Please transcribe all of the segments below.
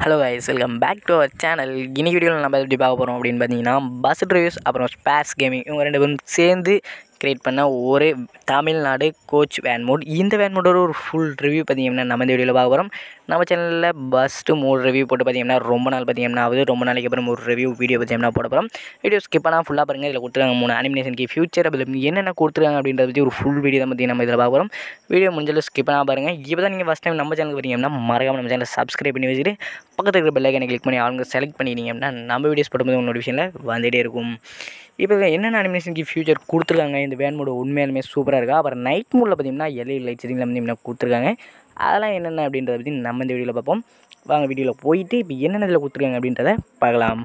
Hello guys welcome back to our channel இன்னைக்கு வீடியோவில் நம்ம எப்படி பார்க்க போகிறோம் அப்படின்னு பார்த்தீங்கன்னா பஸ் ரிவ்யூஸ் அப்புறம் ஸ்பேஸ் கேமிங் இவங்க ரெண்டு பேரும் சேர்ந்து கிரியேட் பண்ண ஒரு தமிழ்நாடு கோச் வேன் மோட் இந்த வேன் மோடோட ஒரு ஃபுல் ரிவ்யூ பார்த்தீங்கன்னா நம்ம இந்த வீடியோவில் பார்க்க போகிறோம் நம்ம சேனலில் பஸ்ட்டு மூணு ரிவ்யூ போட்டு பார்த்தீங்கன்னா ரொம்ப நாள் பார்த்தீங்கன்னா ஆகுது ரொம்ப நாளைக்கு அப்புறம் ஒரு ரிவ்யூ வீடியோ பார்த்தீங்கன்னா போட போகிறோம் வீடியோ ஸ்கிப் பண்ணால் ஃபுல்லாக பாருங்கள் இதில் கொடுத்துருக்காங்க மூணு அனிமேஷனுக்கு ஃபியூச்சர் அதில் என்னென்ன கொடுத்துருக்காங்க அப்படின்றத பற்றி ஒரு ஃபுல் வீடியோ தான் பற்றி நம்ம இதில் பார்க்க போகிறோம் வீடியோ முடிஞ்சாலும் ஸ்கிப் பண்ணால் பாருங்கள் இப்போ தான் நீங்கள் ஃபஸ்ட் டைம் நம்ம சேனலுக்கு வரீங்கன்னா மறக்காம நம்ம சேனலை சப்ஸ்கிரைப் பண்ணி வச்சுட்டு பக்கத்தில் இருக்கிற பெல்லைக்கனை கிளிக் பண்ணி அவங்க செலக்ட் பண்ணிட்டீங்க அப்படின்னா நம்ம வீடியோஸ் போடும்போது உங்கள் நோட்டிஃபிகேஷனில் வந்துகிட்டே இருக்கும் இப்போ இதில் என்னென்ன அனிமேஷனுக்கு ஃபியூச்சர் கொடுத்துருக்காங்க இந்த வேன் மோடு உண்மையாலுமே சூப்பராக இருக்கா அப்புறம் நைட் மோடில் பார்த்தீங்கன்னா எல்இ லைட் செட்டிங்கில் பார்த்தீங்கன்னா கொடுத்துருக்காங்க அதெல்லாம் என்னென்ன அப்படின்றத பற்றி நம்ம இந்த வீடியோவில் பார்ப்போம் வாங்க வீடியோவில் போயிட்டு இப்போ என்னென்ன இதில் கொடுத்துருக்காங்க அப்படின்றத பார்க்கலாம்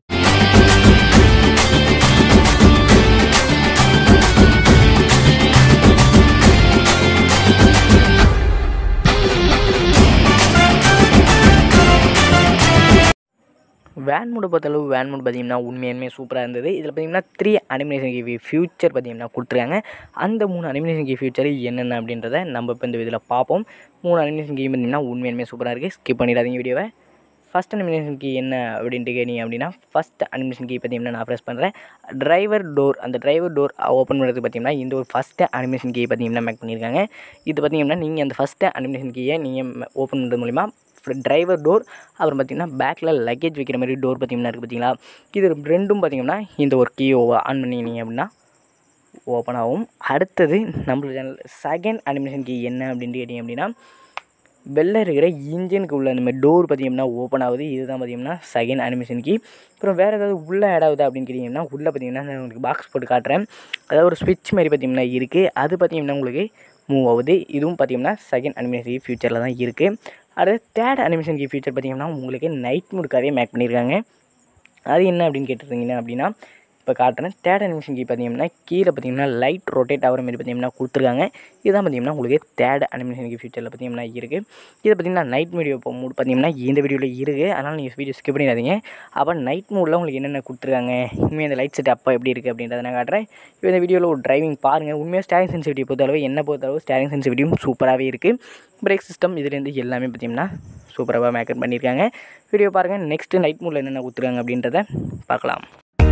வேன் மூடு பொறுத்தளவு வேன் மூடு பார்த்தீங்கன்னா உண்மையுமே சூப்பராக இருந்தது இதில் பார்த்தீங்கன்னா த்ரீ அனிமேஷன் கி ஃபியூச்சர் பார்த்தீங்கன்னா கொடுத்துருக்காங்க அந்த மூணு அனிமேஷன் கி ஃபியூச்சர் என்னென்ன அப்படின்றத நம்ம இப்போ இந்த இதில் பார்ப்போம் மூணு அனிமேஷன் கி பார்த்தீங்கன்னா உண்மையுமே சூப்பராக இருக்குது ஸ்கிப் பண்ணிடாதீங்க வீடியோவை ஃபஸ்ட் அனிமேஷன் கீ என்ன அப்படின்ட்டு கேட்டீங்க அப்படின்னா ஃபஸ்ட் அனிமேஷன் கீ பார்த்தீங்கன்னா நான் ப்ரெஸ் பண்ணுறேன் டிரைவர் டோர் அந்த டிரைவர் டோர் ஓப்பன் பண்ணுறதுக்கு பார்த்தீங்கன்னா இந்த ஒரு ஃபஸ்ட்டு அனிமேஷன் கீ பார்த்தீங்கன்னா மேக் பண்ணியிருக்காங்க இது பார்த்தீங்கன்னா நீங்கள் அந்த ஃபஸ்ட்டு அனிமேஷன் கீயை நீங்கள் ஓப்பன் பண்ணுறது மூலிமா டிரைவர் டோர் அப்புறம் பார்த்திங்கன்னா பேக்கில் லக்கேஜ் வைக்கிற மாதிரி டோர் பார்த்திங்கன்னா இருக்குது பார்த்தீங்களா இது ரெண்டும் பார்த்திங்கன்னா இந்த ஒரு கீ ஆன் பண்ணிங்க அப்படின்னா ஓப்பன் ஆகும் அடுத்தது நம்மளோட சேனல் செகண்ட் அனிமேஷன் கீ என்ன அப்படின்ட்டு கேட்டிங்க அப்படின்னா வெளில இருக்கிற இன்ஜினுக்கு உள்ள அந்த மாதிரி டோர் பார்த்திங்கன்னா ஓப்பன் ஆகுது இதுதான் பார்த்திங்கன்னா செகண்ட் அனிமேஷன் கீ அப்புறம் வேறு ஏதாவது உள்ளே ஆட் ஆகுது அப்படின்னு கேட்டிங்கன்னா உள்ளே பார்த்திங்கன்னா நான் உங்களுக்கு பாக்ஸ் போட்டு காட்டுறேன் அதாவது ஒரு ஸ்விட்ச் மாதிரி பார்த்திங்கன்னா இருக்குது அது பார்த்திங்கன்னா உங்களுக்கு மூவ் ஆகுது இதுவும் பார்த்திங்கன்னா செகண்ட் அனிமேஷன் கீ ஃபியூச்சரில் தான் இருக்குது அடுத்து தேர்ட் அனிமேஷன் கீ ஃபியூச்சர் பார்த்திங்கன்னா உங்களுக்கு நைட் மூடுக்காகவே மேக் பண்ணியிருக்காங்க அது என்ன அப்படின்னு கேட்டிருந்தீங்கன்னா அப்படின்னா இப்போ காட்டுறேன் தேர்ட் அனிமேஷன் கீ பார்த்தீங்கன்னா கீழே பார்த்தீங்கன்னா லைட் ரொட்டேட் ஆகிற மாதிரி பார்த்தீங்கன்னா கொடுத்துருக்காங்க இதுதான் பார்த்தீங்கன்னா உங்களுக்கு தேர்ட் அனிமேஷன் கீ ஃபியூச்சரில் பார்த்தீங்கன்னா இருக்குது இது பார்த்தீங்கன்னா நைட் வீடியோ இப்போ மூட் பார்த்தீங்கன்னா இந்த வீடியோவில் இருக்குது அதனால் நீங்கள் வீடியோ ஸ்கிப் பண்ணிடாதீங்க அப்போ நைட் மூடில் உங்களுக்கு என்னென்ன கொடுத்துருக்காங்க உண்மையாக இந்த லைட் செட் அப்போ எப்படி இருக்குது அப்படின்றத நான் காட்டுறேன் இப்போ இந்த வீடியோவில் ஒரு டிரைவிங் பாருங்கள் உண்மையாக ஸ்டேரிங் சென்சிட்டிவ் பொறுத்தளவு என்ன பொறுத்தளவு ஸ்டேரிங் சென்சிட்டிவும் சூப்பராகவே இருக்குது பிரேக் சிஸ்டம் இதுலேருந்து எல்லாமே பார்த்தீங்கன்னா சூப்பராக மேக்கப் பண்ணியிருக்காங்க வீடியோ பாருங்கள் நெக்ஸ்ட்டு நைட் மூடில் என்னென்ன கொடுத்துருக்காங்க அப்படின்றத பார்க்கலாம்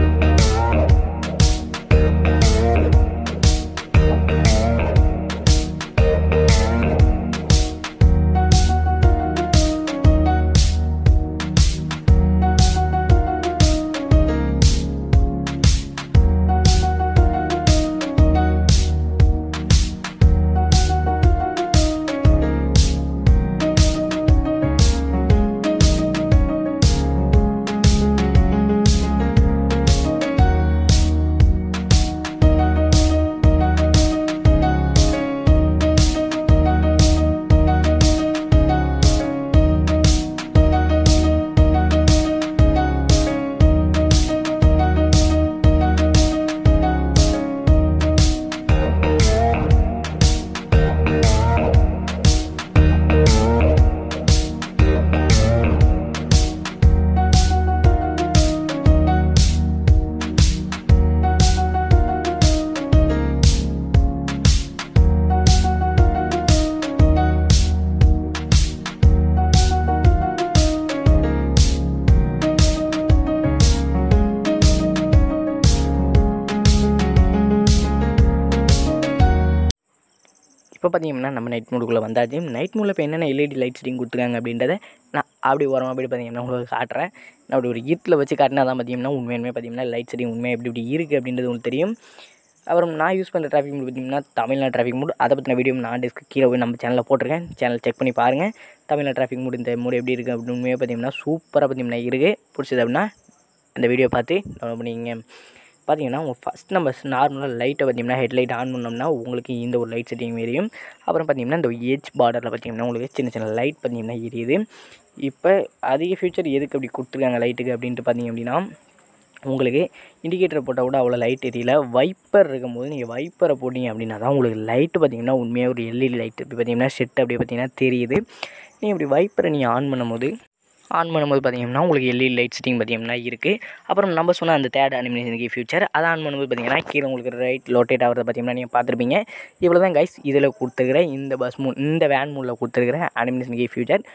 இப்போ பார்த்தீங்கன்னா நம்ம நைட் மூடுக்குள்ளே வந்தாச்சு நைட் மூடில் இப்போ என்னென்ன எல்இடி லைட் செட்டிங் கொடுத்துருக்காங்க அப்படின்றத நான் அப்படி ஓரமாக போய் பார்த்தீங்கன்னா உங்களுக்கு காட்டுறேன் நான் அப்படி ஒரு ஈத்தில் வச்சு காட்டினா தான் பார்த்தீங்கன்னா உண்மையுமே பார்த்தீங்கன்னா லைட் செட்டிங் உண்மையாக எப்படி இப்படி இருக்குது அப்படின்றது உங்களுக்கு தெரியும் அப்புறம் நான் யூஸ் பண்ணுற டிராஃபிக் மூட் பார்த்தீங்கன்னா தமிழ்நாடு டிராஃபிக் மூட் அதை பற்றின வீடியோ நான் டிஸ்க்கு கீழே போய் நம்ம சேனலில் போட்டிருக்கேன் சேனல் செக் பண்ணி பாருங்கள் தமிழ்நாடு டிராஃபிக் மூட் இந்த மூடு எப்படி இருக்குது அப்படின்னு உண்மையாக பார்த்தீங்கன்னா சூப்பராக பார்த்தீங்கன்னா இருக்குது பிடிச்சது அப்படின்னா இந்த வீடியோ பார்த்து டவுன்லோட் பண்ணிக்கங்க பார்த்தீங்கன்னா உங்கள் ஃபஸ்ட் நம்ம நார்மலாக லைட்டை பார்த்தீங்கன்னா ஹெட்லைட் ஆன் பண்ணோம்னா உங்களுக்கு இந்த ஒரு லைட் செட்டிங் எரியும் அப்புறம் பார்த்தீங்கன்னா இந்த ஏஜ் பார்டரில் பார்த்தீங்கன்னா உங்களுக்கு சின்ன சின்ன லைட் பார்த்தீங்கன்னா எரியுது இப்போ அதிக ஃபியூச்சர் எதுக்கு அப்படி கொடுத்துருக்காங்க லைட்டுக்கு அப்படின்ட்டு பார்த்தீங்க அப்படின்னா உங்களுக்கு இண்டிகேட்டர் போட்டால் கூட அவ்வளோ லைட் எரியல வைப்பர் இருக்கும்போது நீங்கள் வைப்பரை போட்டிங்க அப்படின்னா தான் உங்களுக்கு லைட்டு பார்த்தீங்கன்னா உண்மையாக ஒரு எல்இடி லைட் இப்போ பார்த்தீங்கன்னா செட் அப்படியே பார்த்தீங்கன்னா தெரியுது நீங்கள் இப்படி வைப்பரை நீங்கள் ஆன் பண்ணும்போது ஆன் பண்ணும்போது பார்த்தீங்கன்னா உங்களுக்கு எல்இடி லைட் செட்டிங் பார்த்தீங்கன்னா இருக்குது அப்புறம் நம்ம சொன்ன அந்த தேர்ட் அனிமேஷனுக்கு ஃபியூச்சர் அதை ஆன் பண்ணும்போது பார்த்தீங்கன்னா கீழே உங்களுக்கு ரைட் லொட்டேட் ஆகிறத பார்த்தீங்கன்னா நீங்கள் பார்த்துருப்பீங்க இவ்வளோ தான் கைஸ் இதில் கொடுத்துருக்குற இந்த பஸ் மூ இந்த வேன் மூலில் கொடுத்துருக்குற அனிமேஷனுக்கு ஃபியூச்சர்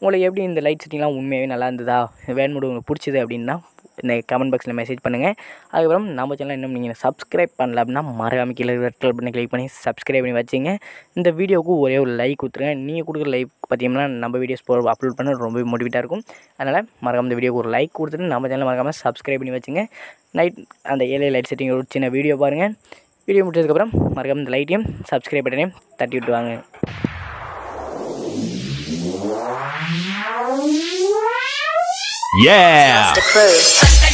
உங்களுக்கு எப்படி இந்த லைட் செட்டிங்லாம் உண்மையாகவே நல்லா இருந்ததா வேன்மோடு உங்களுக்கு பிடிச்சது அப்படின்னா இந்த கமெண்ட் பாக்ஸில் மெசேஜ் பண்ணுங்கள் அதுக்கப்புறம் நம்ம சேனல் இன்னும் நீங்கள் சப்ஸ்கிரைப் பண்ணல அப்படின்னா மறக்காம கீழே ரெட் கலர் பண்ணி கிளிக் பண்ணி சப்ஸ்கிரைப் பண்ணி வச்சுங்க இந்த வீடியோவுக்கு ஒரே ஒரு லைக் கொடுத்துருங்க நீங்கள் கொடுக்குற லைக் பார்த்தீங்கன்னா நம்ம வீடியோஸ் போ அப்லோட் பண்ண ரொம்ப மோட்டிவேட்டாக இருக்கும் அதனால் மறக்காம இந்த வீடியோக்கு ஒரு லைக் கொடுத்துட்டு நம்ம சேனல் மறக்காமல் சப்ஸ்கிரைப் பண்ணி வச்சுங்க நைட் அந்த ஏழை லைட் செட்டிங் ஒரு சின்ன வீடியோ பாருங்கள் வீடியோ முடிச்சதுக்கப்புறம் மறக்காம இந்த லைட்டையும் சப்ஸ்கிரைப் பட்டனையும் தட்டி விட்டு வாங்க Yeah! Master Crew.